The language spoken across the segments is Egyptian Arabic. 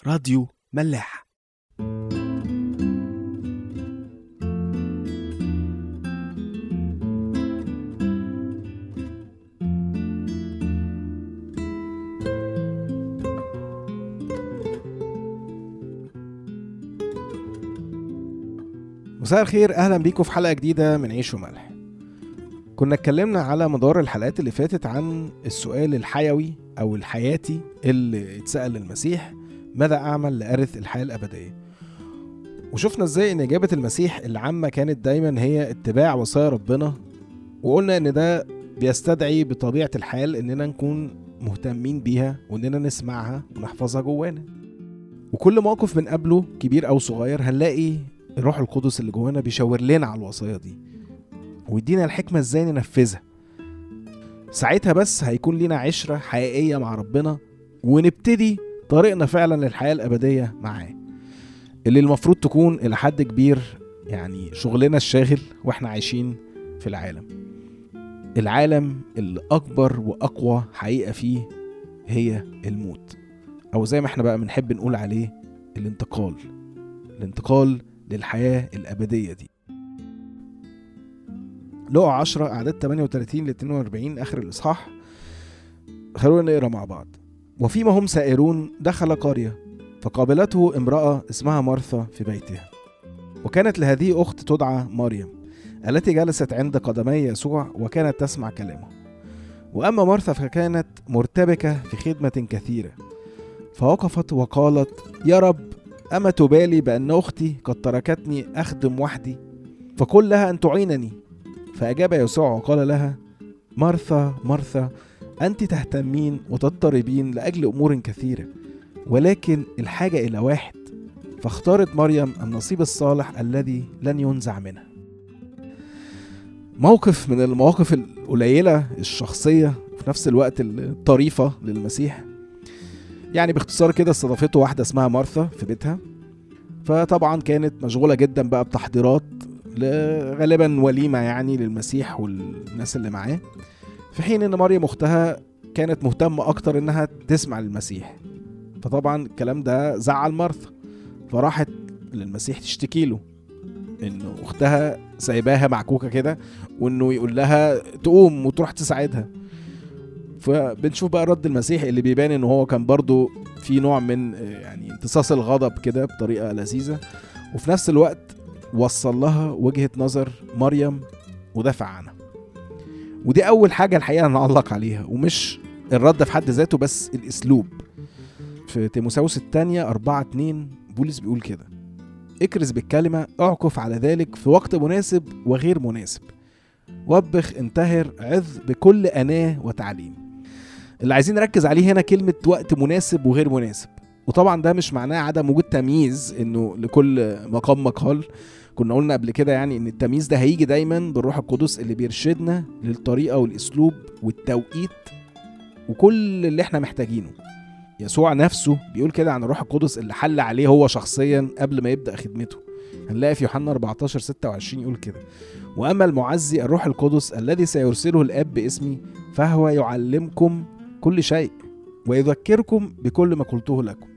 راديو ملاح مساء الخير اهلا بيكم في حلقه جديده من عيش وملح كنا اتكلمنا على مدار الحلقات اللي فاتت عن السؤال الحيوي او الحياتي اللي اتسال للمسيح ماذا اعمل لارث الحياه الابديه وشفنا ازاي ان اجابه المسيح العامه كانت دايما هي اتباع وصايا ربنا وقلنا ان ده بيستدعي بطبيعه الحال اننا نكون مهتمين بيها واننا نسمعها ونحفظها جوانا وكل موقف بنقابله كبير او صغير هنلاقي الروح القدس اللي جوانا بيشاور لنا على الوصايا دي ويدينا الحكمة ازاي ننفذها ساعتها بس هيكون لينا عشرة حقيقية مع ربنا ونبتدي طريقنا فعلا للحياة الأبدية معاه اللي المفروض تكون إلى حد كبير يعني شغلنا الشاغل واحنا عايشين في العالم العالم اللي أكبر وأقوى حقيقة فيه هي الموت أو زي ما احنا بقى بنحب نقول عليه الانتقال الانتقال للحياة الأبدية دي لقوا 10 أعداد 38 ل 42 آخر الإصحاح خلونا نقرا مع بعض وفيما هم سائرون دخل قرية فقابلته امرأة اسمها مرثا في بيتها وكانت لهذه أخت تدعى مريم التي جلست عند قدمي يسوع وكانت تسمع كلامه وأما مرثا فكانت مرتبكة في خدمة كثيرة فوقفت وقالت يا رب أما تبالي بأن أختي قد تركتني أخدم وحدي فقل لها أن تعينني فأجاب يسوع وقال لها مرثا مرثا أنت تهتمين وتضطربين لأجل أمور كثيرة ولكن الحاجة إلى واحد فاختارت مريم النصيب الصالح الذي لن ينزع منها موقف من المواقف القليلة الشخصية وفي نفس الوقت الطريفة للمسيح يعني باختصار كده استضافته واحدة اسمها مارثا في بيتها فطبعا كانت مشغولة جدا بقى بتحضيرات غالبا وليمة يعني للمسيح والناس اللي معاه في حين ان مريم اختها كانت مهتمة اكتر انها تسمع للمسيح فطبعا الكلام ده زعل مرثا فراحت للمسيح تشتكي له انه اختها سايباها معكوكة كده وانه يقول لها تقوم وتروح تساعدها فبنشوف بقى رد المسيح اللي بيبان ان هو كان برضو في نوع من يعني امتصاص الغضب كده بطريقة لذيذة وفي نفس الوقت وصل لها وجهة نظر مريم ودافع عنها ودي أول حاجة الحقيقة نعلق عليها ومش الرد في حد ذاته بس الأسلوب في تيموساوس الثانية أربعة اتنين بولس بيقول كده اكرز بالكلمة اعكف على ذلك في وقت مناسب وغير مناسب وبخ انتهر عظ بكل أناة وتعليم اللي عايزين نركز عليه هنا كلمة وقت مناسب وغير مناسب وطبعا ده مش معناه عدم وجود تمييز انه لكل مقام مقال كنا قلنا قبل كده يعني ان التمييز ده هيجي دايما بالروح القدس اللي بيرشدنا للطريقه والاسلوب والتوقيت وكل اللي احنا محتاجينه يسوع نفسه بيقول كده عن الروح القدس اللي حل عليه هو شخصيا قبل ما يبدا خدمته هنلاقي في يوحنا 14 26 يقول كده واما المعزي الروح القدس الذي سيرسله الاب باسمي فهو يعلمكم كل شيء ويذكركم بكل ما قلته لكم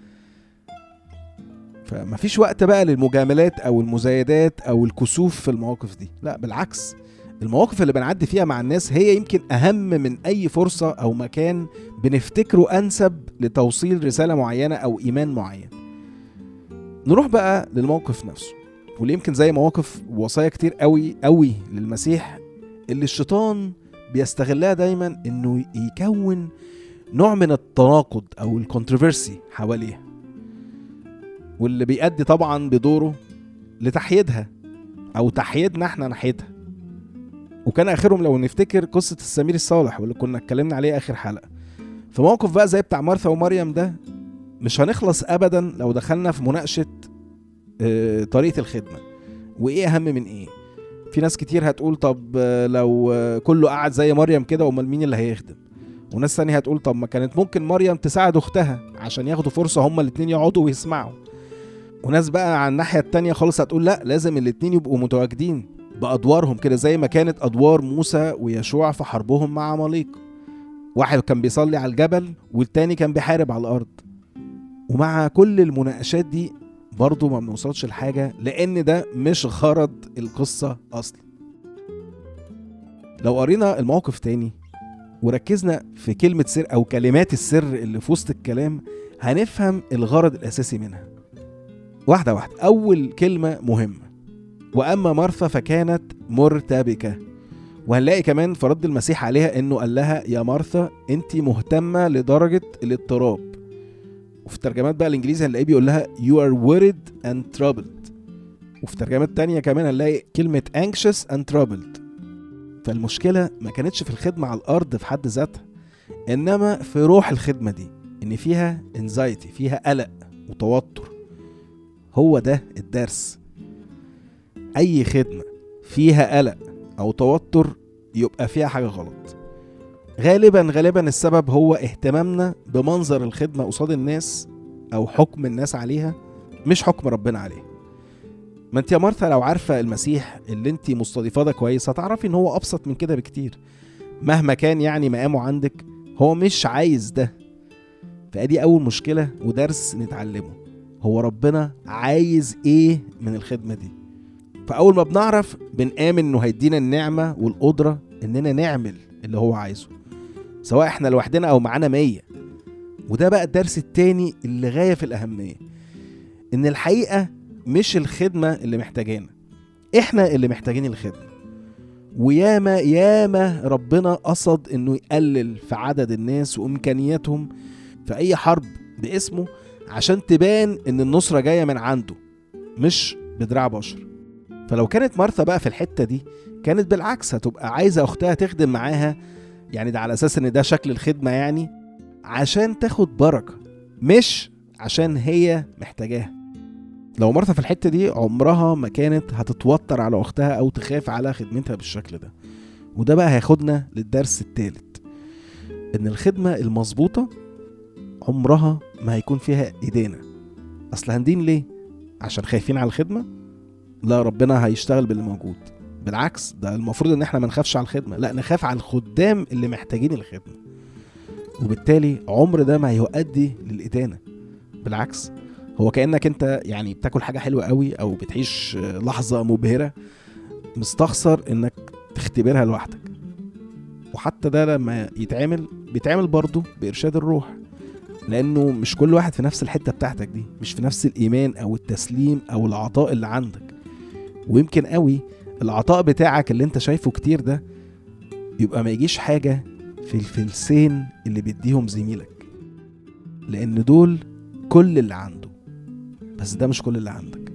فما فيش وقت بقى للمجاملات او المزايدات او الكسوف في المواقف دي لا بالعكس المواقف اللي بنعدي فيها مع الناس هي يمكن اهم من اي فرصة او مكان بنفتكره انسب لتوصيل رسالة معينة او ايمان معين نروح بقى للموقف نفسه واللي يمكن زي مواقف وصايا كتير قوي قوي للمسيح اللي الشيطان بيستغلها دايما انه يكون نوع من التناقض او الكونتروفيرسي حواليها واللي بيأدي طبعا بدوره لتحييدها او تحييدنا احنا ناحيتها وكان اخرهم لو نفتكر قصة السمير الصالح واللي كنا اتكلمنا عليه اخر حلقة في موقف بقى زي بتاع مرثا ومريم ده مش هنخلص ابدا لو دخلنا في مناقشة اه طريقة الخدمة وايه اهم من ايه في ناس كتير هتقول طب لو كله قعد زي مريم كده امال مين اللي هيخدم وناس تانية هتقول طب ما كانت ممكن مريم تساعد اختها عشان ياخدوا فرصة هما الاتنين يقعدوا ويسمعوا وناس بقى على الناحية التانية خالص هتقول لا لازم الاتنين يبقوا متواجدين بأدوارهم كده زي ما كانت أدوار موسى ويشوع في حربهم مع عماليق واحد كان بيصلي على الجبل والتاني كان بيحارب على الأرض ومع كل المناقشات دي برضه ما بنوصلش لحاجة لأن ده مش غرض القصة أصلا لو قرينا الموقف تاني وركزنا في كلمة سر أو كلمات السر اللي في وسط الكلام هنفهم الغرض الأساسي منها واحدة واحدة أول كلمة مهمة وأما مرثا فكانت مرتبكة وهنلاقي كمان في رد المسيح عليها انه قال لها يا مرثا انت مهتمه لدرجه الاضطراب وفي الترجمات بقى الانجليزي هنلاقيه بيقول لها you are worried and troubled وفي ترجمات تانية كمان هنلاقي كلمة anxious and troubled فالمشكلة ما كانتش في الخدمة على الأرض في حد ذاتها إنما في روح الخدمة دي إن فيها anxiety فيها قلق وتوتر هو ده الدرس أي خدمة فيها قلق أو توتر يبقى فيها حاجة غلط غالبا غالبا السبب هو اهتمامنا بمنظر الخدمة قصاد الناس أو حكم الناس عليها مش حكم ربنا عليها ما انت يا مرثا لو عارفة المسيح اللي انت مستضيفاه ده كويس هتعرفي ان هو أبسط من كده بكتير مهما كان يعني مقامه عندك هو مش عايز ده فادي أول مشكلة ودرس نتعلمه هو ربنا عايز ايه من الخدمة دي فأول ما بنعرف بنآمن إنه هيدينا النعمة والقدرة إننا نعمل اللي هو عايزه سواء إحنا لوحدنا أو معانا مية وده بقى الدرس التاني اللي غاية في الأهمية إن الحقيقة مش الخدمة اللي محتاجانا إحنا اللي محتاجين الخدمة وياما ياما ربنا قصد إنه يقلل في عدد الناس وإمكانياتهم في أي حرب باسمه عشان تبان إن النصرة جاية من عنده مش بدراع بشر فلو كانت مارثا بقى في الحته دي كانت بالعكس هتبقى عايزه اختها تخدم معاها يعني ده على اساس ان ده شكل الخدمه يعني عشان تاخد بركه مش عشان هي محتاجاها لو مارثا في الحته دي عمرها ما كانت هتتوتر على اختها او تخاف على خدمتها بالشكل ده وده بقى هياخدنا للدرس الثالث ان الخدمه المظبوطه عمرها ما هيكون فيها ايدينا اصل هندين ليه عشان خايفين على الخدمه لا ربنا هيشتغل باللي موجود بالعكس ده المفروض ان احنا ما نخافش على الخدمه لا نخاف على الخدام اللي محتاجين الخدمه وبالتالي عمر ده ما هيؤدي للادانه بالعكس هو كانك انت يعني بتاكل حاجه حلوه قوي او بتعيش لحظه مبهره مستخسر انك تختبرها لوحدك وحتى ده لما يتعمل بيتعمل برضه بارشاد الروح لانه مش كل واحد في نفس الحته بتاعتك دي مش في نفس الايمان او التسليم او العطاء اللي عندك ويمكن قوي العطاء بتاعك اللي انت شايفه كتير ده يبقى ما يجيش حاجه في الفلسين اللي بيديهم زميلك لان دول كل اللي عنده بس ده مش كل اللي عندك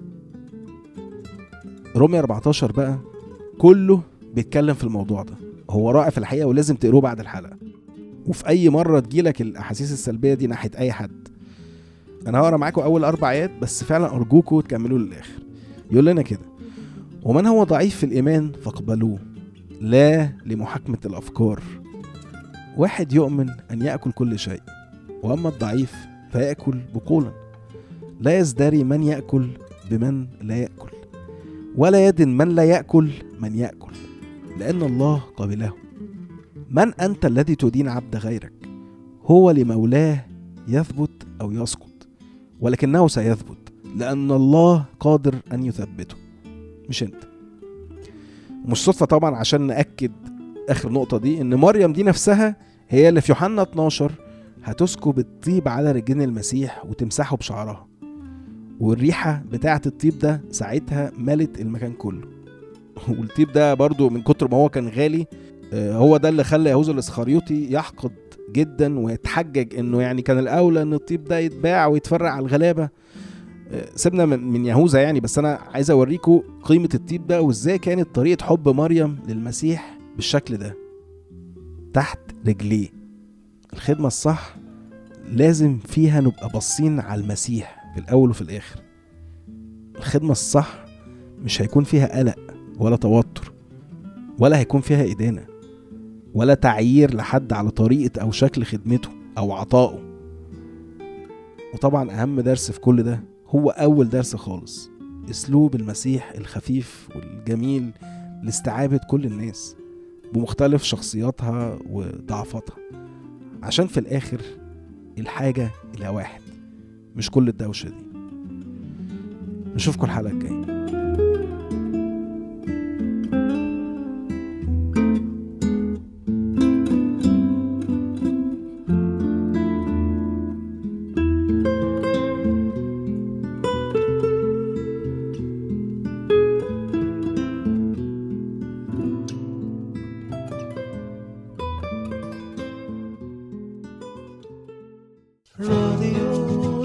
رومية 14 بقى كله بيتكلم في الموضوع ده هو رائع في الحقيقه ولازم تقروه بعد الحلقه وفي اي مره تجيلك الاحاسيس السلبيه دي ناحيه اي حد انا هقرا معاكم اول اربع ايات بس فعلا ارجوكم تكملوا للاخر يقول لنا كده ومن هو ضعيف في الايمان فاقبلوه لا لمحاكمه الافكار واحد يؤمن ان ياكل كل شيء واما الضعيف فياكل بقولا لا يزدري من ياكل بمن لا ياكل ولا يدن من لا ياكل من ياكل لان الله قبله من أنت الذي تدين عبد غيرك هو لمولاه يثبت أو يسقط ولكنه سيثبت لأن الله قادر أن يثبته مش أنت مش صدفة طبعا عشان نأكد آخر نقطة دي إن مريم دي نفسها هي اللي في يوحنا 12 هتسكب الطيب على رجلين المسيح وتمسحه بشعرها والريحة بتاعة الطيب ده ساعتها ملت المكان كله والطيب ده برضو من كتر ما هو كان غالي هو ده اللي خلى يهوذا الاسخريوطي يحقد جدا ويتحجج انه يعني كان الاولى ان الطيب ده يتباع ويتفرع على الغلابه سيبنا من يهوذا يعني بس انا عايز اوريكم قيمه الطيب ده وازاي كانت طريقه حب مريم للمسيح بالشكل ده تحت رجليه الخدمه الصح لازم فيها نبقى باصين على المسيح في الاول وفي الاخر الخدمه الصح مش هيكون فيها قلق ولا توتر ولا هيكون فيها إدانة ولا تعيير لحد على طريقة أو شكل خدمته أو عطائه وطبعا أهم درس في كل ده هو أول درس خالص أسلوب المسيح الخفيف والجميل لاستيعاب كل الناس بمختلف شخصياتها وضعفاتها عشان في الآخر الحاجة إلى واحد مش كل الدوشة دي نشوفكم الحلقة الجاية راديو